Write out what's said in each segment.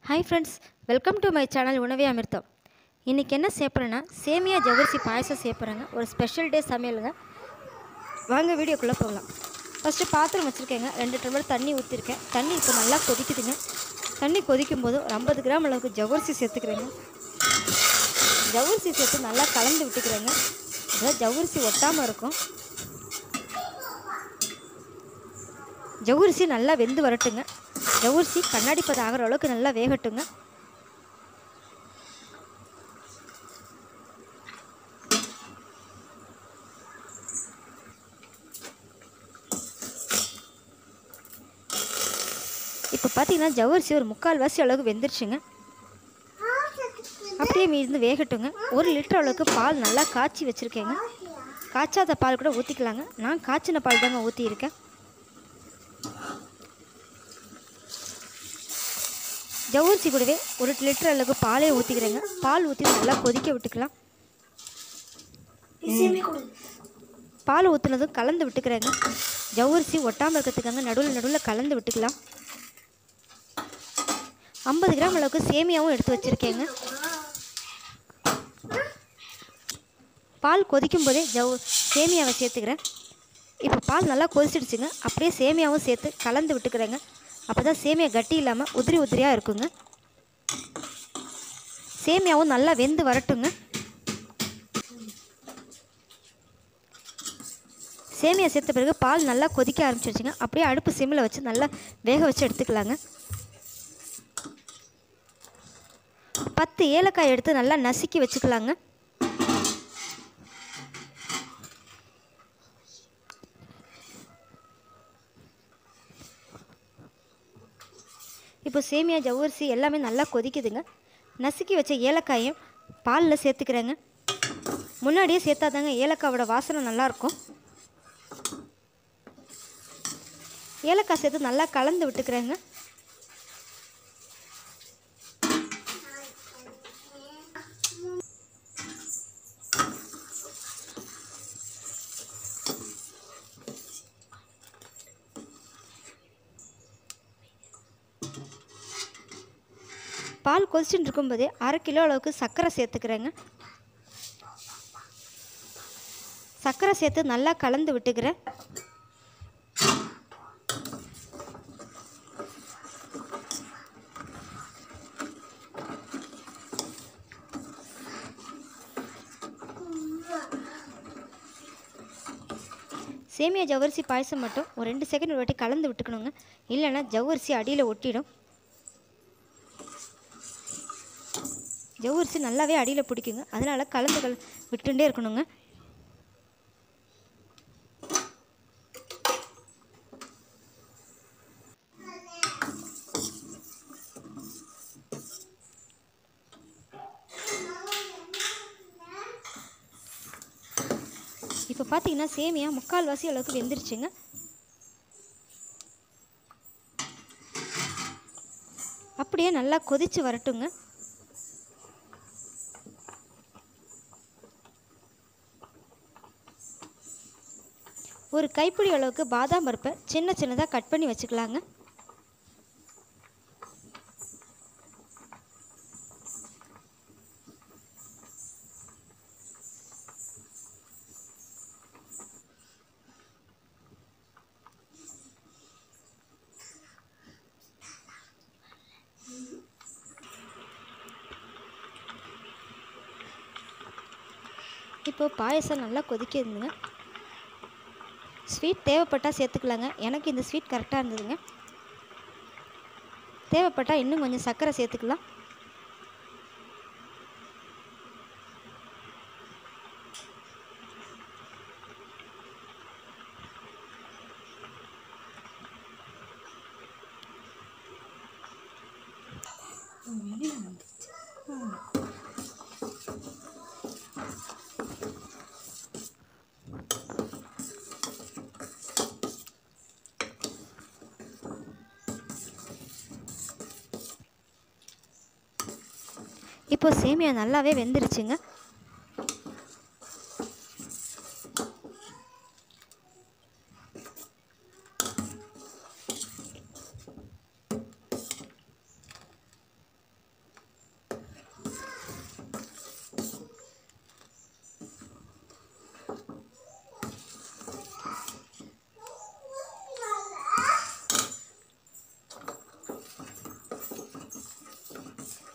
hi friends welcome to my channel உணவே அமிர்தம் இன்றைக்கி என்ன சேர்ப்புறேன்னா சேமியா ஜவ்வரிசி பாயசம் சேர்ப்புறேங்க ஒரு ஸ்பெஷல் டே சமையலுங்க வாங்க வீடியோக்குள்ளே போகலாம் ஃபஸ்ட்டு பாத்திரம் வச்சுருக்கேங்க ரெண்டு டம்ளர் தண்ணி ஊற்றிருக்கேன் தண்ணி இப்போ நல்லா கொதிக்குதுங்க தண்ணி கொதிக்கும் போது ஒரு ஐம்பது கிராம் அளவுக்கு ஜவ்வரிசி சேர்த்துக்கிறேங்க ஜவ்வரிசி சேர்த்து நல்லா கலந்து விட்டுக்கிறேங்க அதாவது ஜவ்வரிசி ஒட்டாமல் இருக்கும் ஜவ்வரிசி நல்லா வெந்து வரட்டுங்க ஜவ்வரிசி கண்ணாடி பதம் ஆகிற அளவுக்கு நல்லா வேகட்டுங்க இப்போ பார்த்தீங்கன்னா ஜவ்வரிசி ஒரு முக்கால் வாசி அளவுக்கு வெந்துருச்சுங்க அப்படியே மீந்து வேகட்டுங்க ஒரு லிட்டர் அளவுக்கு பால் நல்லா காய்ச்சி வச்சுருக்கேங்க காய்ச்சாத பால் கூட ஊற்றிக்கலாங்க நான் காய்ச்சின பால் தாங்க ஊற்றியிருக்கேன் ஜவ்வரிசி கூடவே ஒரு லிட்டர் அளவுக்கு பாலே ஊற்றிக்கிறேங்க பால் ஊற்றி நல்லா கொதிக்க விட்டுக்கலாம் பால் ஊற்றுனதும் கலந்து விட்டுக்கிறேங்க ஜவ்வரிசி ஒட்டாமல் இருக்கிறதுக்காக நடுவில் நடுவில் கலந்து விட்டுக்கலாம் ஐம்பது கிராம் அளவுக்கு சேமியாவும் எடுத்து வச்சுருக்கேங்க பால் கொதிக்கும் போதே ஜவ் சேமியாவை சேர்த்துக்கிறேன் இப்போ பால் நல்லா கொதிச்சிடுச்சுங்க அப்படியே சேமியாவும் சேர்த்து கலந்து விட்டுக்கிறேங்க அப்போ தான் சேமியா கட்டி இல்லாமல் உதிரி உதிரியாக இருக்குங்க சேமியாவும் நல்லா வெந்து வரட்டுங்க சேமியா சேர்த்த பிறகு பால் நல்லா கொதிக்க ஆரம்பிச்சிருச்சுங்க அப்படியே அடுப்பு சிம்மில் வச்சு நல்லா வேக வச்சு எடுத்துக்கலாங்க பத்து ஏலக்காய் எடுத்து நல்லா நசுக்கி வச்சுக்கலாங்க இப்போ சேமியா ஜவ்வரிசி எல்லாமே நல்லா கொதிக்குதுங்க நசுக்கி வச்ச ஏலக்காயும் பாலில் சேர்த்துக்கிறேங்க முன்னாடியே சேர்த்தாதாங்க ஏலக்காவோட வாசனை நல்லாயிருக்கும் ஏலக்காய் சேர்த்து நல்லா கலந்து விட்டுக்கிறேங்க பால் கொதிச்சுட்டு இருக்கும்போதே அரை கிலோ அளவுக்கு சர்க்கரை சேர்த்துக்கிறேங்க சர்க்கரை சேர்த்து நல்லா கலந்து விட்டுக்கிறேன் சேமியா ஜவ்வரிசி பாயசம் மட்டும் ஒரு ரெண்டு செகண்ட் ஒரு வாட்டி கலந்து விட்டுக்கணுங்க இல்லைன்னா ஜவ்வரிசி அடியில் ஒட்டிடும் ஜவ்வரிசி நல்லாவே அடியில் பிடிக்குங்க அதனால் கலந்து கல் விட்டுட்டே இருக்கணுங்க இப்போ பார்த்தீங்கன்னா சேமியா முக்கால் வாசி அளவுக்கு வெந்துருச்சுங்க அப்படியே நல்லா கொதிச்சு வரட்டுங்க ஒரு கைப்பிடி அளவுக்கு பாதாம் பருப்பை சின்ன சின்னதாக கட் பண்ணி வச்சுக்கலாங்க இப்போ பாயசம் நல்லா கொதிக்குதுங்க ஸ்வீட் தேவைப்பட்டால் சேர்த்துக்கலாங்க எனக்கு இந்த ஸ்வீட் கரெக்டாக இருந்ததுங்க தேவைப்பட்டால் இன்னும் கொஞ்சம் சர்க்கரை சேர்த்துக்கலாம் இப்போ சேமியா நல்லாவே வெந்துருச்சுங்க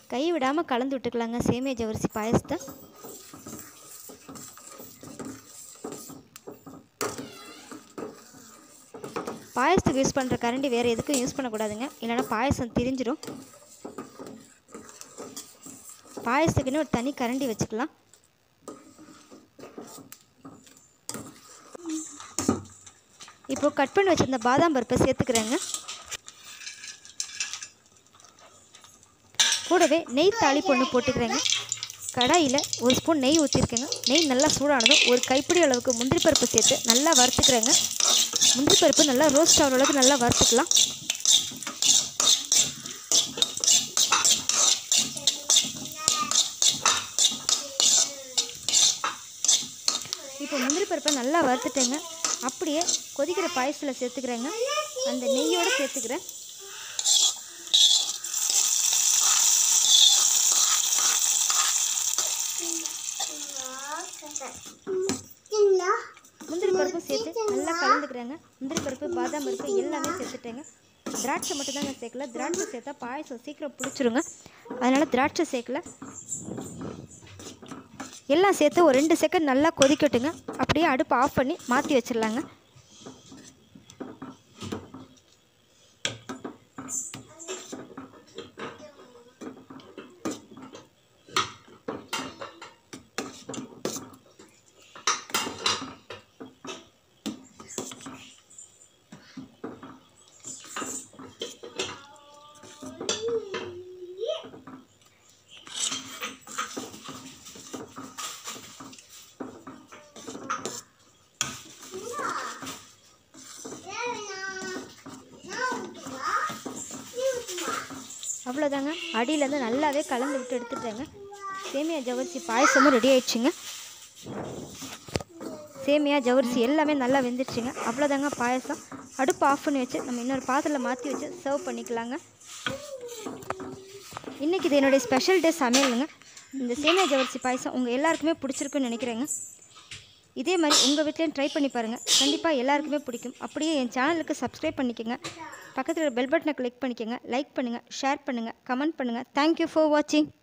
கை விடாமல் கலந்து விட்டுக்கலாங்க சேமியா ஜவரிசி பாயசத்தை பாயசத்துக்கு யூஸ் பண்ணுற கரண்டி வேறு எதுக்கும் யூஸ் பண்ணக்கூடாதுங்க இல்லைன்னா பாயசம் திரிஞ்சிடும் பாயசத்துக்குன்னு ஒரு தனி கரண்டி வச்சுக்கலாம் இப்போ கட் பண்ணி வச்சிருந்த பாதாம் பருப்பை சேர்த்துக்கிறேங்க கூடவே நெய் தாளிப்பு ஒன்று போட்டுக்கிறேங்க கடாயில் ஒரு ஸ்பூன் நெய் ஊற்றிருக்கேங்க நெய் நல்லா சூடானதும் ஒரு கைப்பிடி அளவுக்கு முந்திரி பருப்பு சேர்த்து நல்லா வறுத்துக்கிறேங்க முந்திரி பருப்பு நல்லா ரோஸ்ட் ஆகிற அளவுக்கு நல்லா வறுத்துக்கலாம் இப்போ முந்திரி பருப்பை நல்லா வறுத்துட்டேங்க அப்படியே கொதிக்கிற பாயசத்தில் சேர்த்துக்கிறேங்க அந்த நெய்யோடு சேர்த்துக்கிறேன் முந்திரி பருப்பும் சேர்த்து நல்லா கலந்துக்கிறேங்க முந்திரி பருப்பு பாதாம் பருப்பு எல்லாமே சேர்த்துட்டேங்க திராட்சை மட்டும் தாங்க சேர்க்கல திராட்சை சேர்த்தா பாயசம் சீக்கிரம் பிடிச்சிருங்க அதனால் திராட்சை சேர்க்கல எல்லாம் சேர்த்து ஒரு ரெண்டு செகண்ட் நல்லா கொதிக்கட்டுங்க அப்படியே அடுப்பு ஆஃப் பண்ணி மாற்றி வச்சிடலாங்க அவ்வளோதாங்க அடியிலேருந்து நல்லாவே கலந்து விட்டு எடுத்துட்டேங்க சேமியா ஜவரிசி பாயசமும் ரெடி ஆயிடுச்சுங்க சேமியா ஜவரிசி எல்லாமே நல்லா வெந்துருச்சுங்க அவ்வளோதாங்க பாயசம் அடுப்பு ஆஃப் பண்ணி வச்சு நம்ம இன்னொரு பாத்திரத்தில் மாற்றி வச்சு சர்வ் பண்ணிக்கலாங்க இன்றைக்கி இது என்னுடைய ஸ்பெஷல் டே சமையலுங்க இந்த சேமியா ஜவரிசி பாயசம் உங்கள் எல்லாருக்குமே பிடிச்சிருக்குன்னு நினைக்கிறேங்க இதே மாதிரி உங்கள் வீட்லேயும் ட்ரை பண்ணி பாருங்கள் கண்டிப்பாக எல்லாருக்குமே பிடிக்கும் அப்படியே என் சேனலுக்கு சப்ஸ்கிரைப் பண்ணிக்கோங்க பக்கத்தில் பெல் பட்டனை கிளிக் பண்ணிக்கோங்க லைக் பண்ணுங்கள் ஷேர் பண்ணுங்கள் கமெண்ட் பண்ணுங்கள் தேங்க்யூ ஃபார் வாட்சிங்